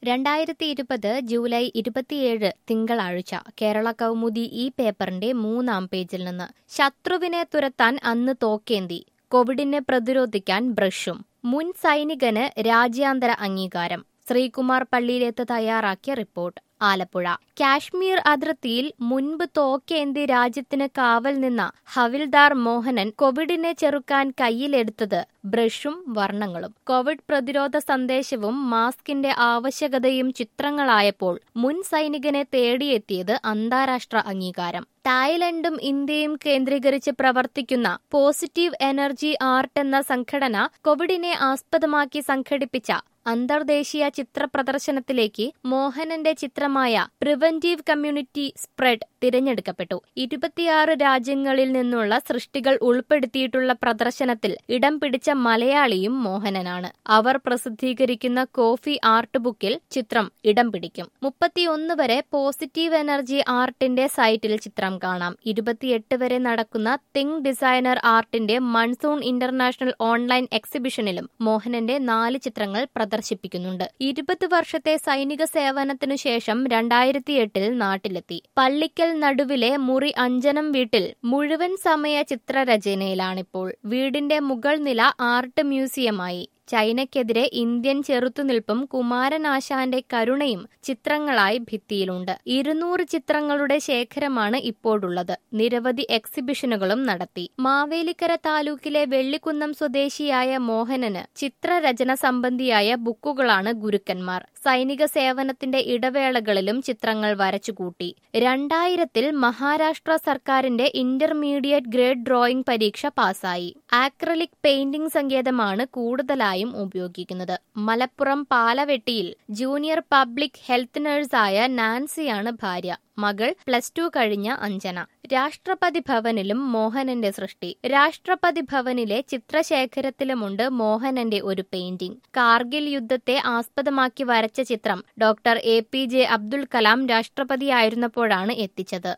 രണ്ടായിരത്തി ഇരുപത് ജൂലൈ ഇരുപത്തിയേഴ് തിങ്കളാഴ്ച കേരള കൗമുദി ഈ പേപ്പറിന്റെ മൂന്നാം പേജിൽ നിന്ന് ശത്രുവിനെ തുരത്താൻ അന്ന് തോക്കേന്തി കോവിഡിനെ പ്രതിരോധിക്കാൻ ബ്രഷും മുൻ സൈനികന് രാജ്യാന്തര അംഗീകാരം ശ്രീകുമാർ പള്ളിയിലെത്ത് തയ്യാറാക്കിയ റിപ്പോർട്ട് ആലപ്പുഴ കാശ്മീർ അതിർത്തിയിൽ മുൻപ് തോക്കേന്തി രാജ്യത്തിന് കാവൽ നിന്ന ഹവിൽദാർ മോഹനൻ കോവിഡിനെ ചെറുക്കാൻ കയ്യിലെടുത്തത് ബ്രഷും വർണ്ണങ്ങളും കോവിഡ് പ്രതിരോധ സന്ദേശവും മാസ്കിന്റെ ആവശ്യകതയും ചിത്രങ്ങളായപ്പോൾ മുൻ സൈനികനെ തേടിയെത്തിയത് അന്താരാഷ്ട്ര അംഗീകാരം തായ്ലൻഡും ഇന്ത്യയും കേന്ദ്രീകരിച്ച് പ്രവർത്തിക്കുന്ന പോസിറ്റീവ് എനർജി ആർട്ട് എന്ന സംഘടന കോവിഡിനെ ആസ്പദമാക്കി സംഘടിപ്പിച്ച അന്തർദേശീയ ചിത്ര പ്രദർശനത്തിലേക്ക് മോഹനന്റെ ചിത്രമായ പ്രിവന്റീവ് കമ്മ്യൂണിറ്റി സ്പ്രെഡ് തിരഞ്ഞെടുക്കപ്പെട്ടു ഇരുപത്തിയാറ് രാജ്യങ്ങളിൽ നിന്നുള്ള സൃഷ്ടികൾ ഉൾപ്പെടുത്തിയിട്ടുള്ള പ്രദർശനത്തിൽ ഇടം പിടിച്ച മലയാളിയും മോഹനനാണ് അവർ പ്രസിദ്ധീകരിക്കുന്ന കോഫി ആർട്ട് ബുക്കിൽ ചിത്രം ഇടം പിടിക്കും മുപ്പത്തിയൊന്ന് വരെ പോസിറ്റീവ് എനർജി ആർട്ടിന്റെ സൈറ്റിൽ ചിത്രം കാണാം ഇരുപത്തിയെട്ട് വരെ നടക്കുന്ന തിങ് ഡിസൈനർ ആർട്ടിന്റെ മൺസൂൺ ഇന്റർനാഷണൽ ഓൺലൈൻ എക്സിബിഷനിലും മോഹനന്റെ നാല് ചിത്രങ്ങൾ പ്രദർശിപ്പിക്കുന്നുണ്ട് ഇരുപത് വർഷത്തെ സൈനിക സേവനത്തിനു ശേഷം രണ്ടായിരത്തി എട്ടിൽ നാട്ടിലെത്തി പള്ളിക്കൽ നടുവിലെ മുറി അഞ്ജനം വീട്ടിൽ മുഴുവൻ സമയ ചിത്രരചനയിലാണിപ്പോൾ വീടിന്റെ മുകൾ നില ആർട്ട് മ്യൂസിയമായി ചൈനയ്ക്കെതിരെ ഇന്ത്യൻ ചെറുത്തുനിൽപ്പും കുമാരനാശാന്റെ കരുണയും ചിത്രങ്ങളായി ഭിത്തിയിലുണ്ട് ഇരുന്നൂറ് ചിത്രങ്ങളുടെ ശേഖരമാണ് ഇപ്പോഴുള്ളത് നിരവധി എക്സിബിഷനുകളും നടത്തി മാവേലിക്കര താലൂക്കിലെ വെള്ളിക്കുന്നം സ്വദേശിയായ മോഹനന് ചിത്രരചന സംബന്ധിയായ ബുക്കുകളാണ് ഗുരുക്കന്മാർ സൈനിക സേവനത്തിന്റെ ഇടവേളകളിലും ചിത്രങ്ങൾ വരച്ചുകൂട്ടി രണ്ടായിരത്തിൽ മഹാരാഷ്ട്ര സർക്കാരിന്റെ ഇന്റർമീഡിയറ്റ് ഗ്രേഡ് ഡ്രോയിംഗ് പരീക്ഷ പാസായി ആക്രലിക് പെയിന്റിംഗ് സങ്കേതമാണ് കൂടുതലായും ഉപയോഗിക്കുന്നത് മലപ്പുറം പാലവെട്ടിയിൽ ജൂനിയർ പബ്ലിക് ഹെൽത്ത് നഴ്സായ നാൻസിയാണ് ഭാര്യ മകൾ പ്ലസ് ടു കഴിഞ്ഞ അഞ്ജന രാഷ്ട്രപതി ഭവനിലും മോഹനന്റെ സൃഷ്ടി രാഷ്ട്രപതി ഭവനിലെ ചിത്രശേഖരത്തിലുമുണ്ട് മോഹനന്റെ ഒരു പെയിന്റിംഗ് കാർഗിൽ യുദ്ധത്തെ ആസ്പദമാക്കി വരച്ച ചിത്രം doctor A P J Abdul Kalam രാഷ്ട്രപതിയായിരുന്നപ്പോഴാണ് എത്തിച്ചത്